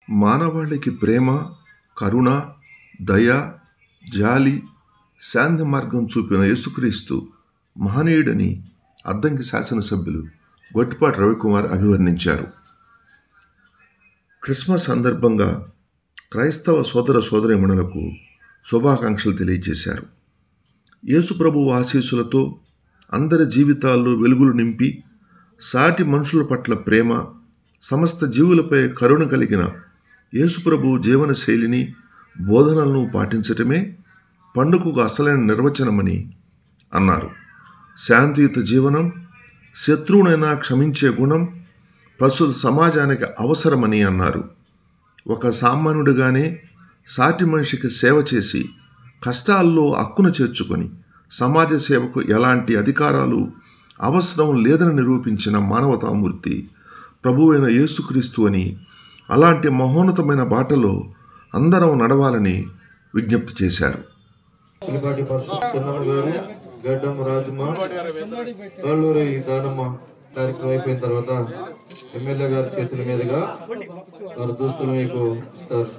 మానవాళికి ప్రేమ కరుణ దయ జాలి శాంతి మార్గం చూపిన యేసుక్రీస్తు మహనీయుడని అద్దంకి శాసనసభ్యులు గొట్టిపాటి రవికుమార్ అభివర్ణించారు క్రిస్మస్ సందర్భంగా క్రైస్తవ సోదర సోదరిమణులకు శుభాకాంక్షలు తెలియజేశారు యేసుప్రభు ఆశీస్సులతో అందరి జీవితాల్లో వెలుగులు నింపి సాటి మనుషుల పట్ల ప్రేమ సమస్త జీవులపై కరుణ కలిగిన యేసుప్రభు జీవన శైలిని బోధనలను పాటించటమే పండుగకు అసలైన నిర్వచనమని అన్నారు శాంతియుత జీవనం శత్రువునైనా క్షమించే గుణం ప్రస్తుత సమాజానికి అవసరమని అన్నారు ఒక సామాన్యుడిగానే సాటి మనిషికి సేవ చేసి కష్టాల్లో హక్కును చేర్చుకొని సమాజ సేవకు ఎలాంటి అధికారాలు అవసరం లేదని నిరూపించిన మానవతామూర్తి ప్రభువైన యేసుక్రీస్తు అని అలాంటి మహోన్నతమైన బాటలో అందరం నడవాలని విజ్ఞప్తి చేశారు పులిపాటి పర్సు చిన్నమ్మ గారు గడ్డం రాజమ్మ కాళ్ళూరి దానమ్మ కార్యక్రమం అయిపోయిన తర్వాత ఎమ్మెల్యే గారి చేతుల మీదుగా వారి దుస్తులు మీకు ఇస్తారు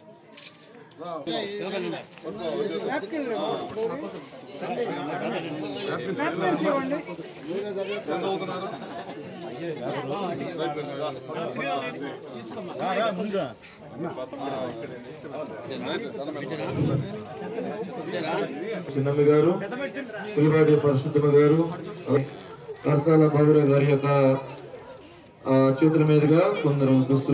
చిన్నమ్మ గారు పులిపాటి పరిశుద్ధమ్మ గారు కరసాల బాబురావు గారి యొక్క ఆ, చేతుల మీదుగా కొందరు దుస్తులు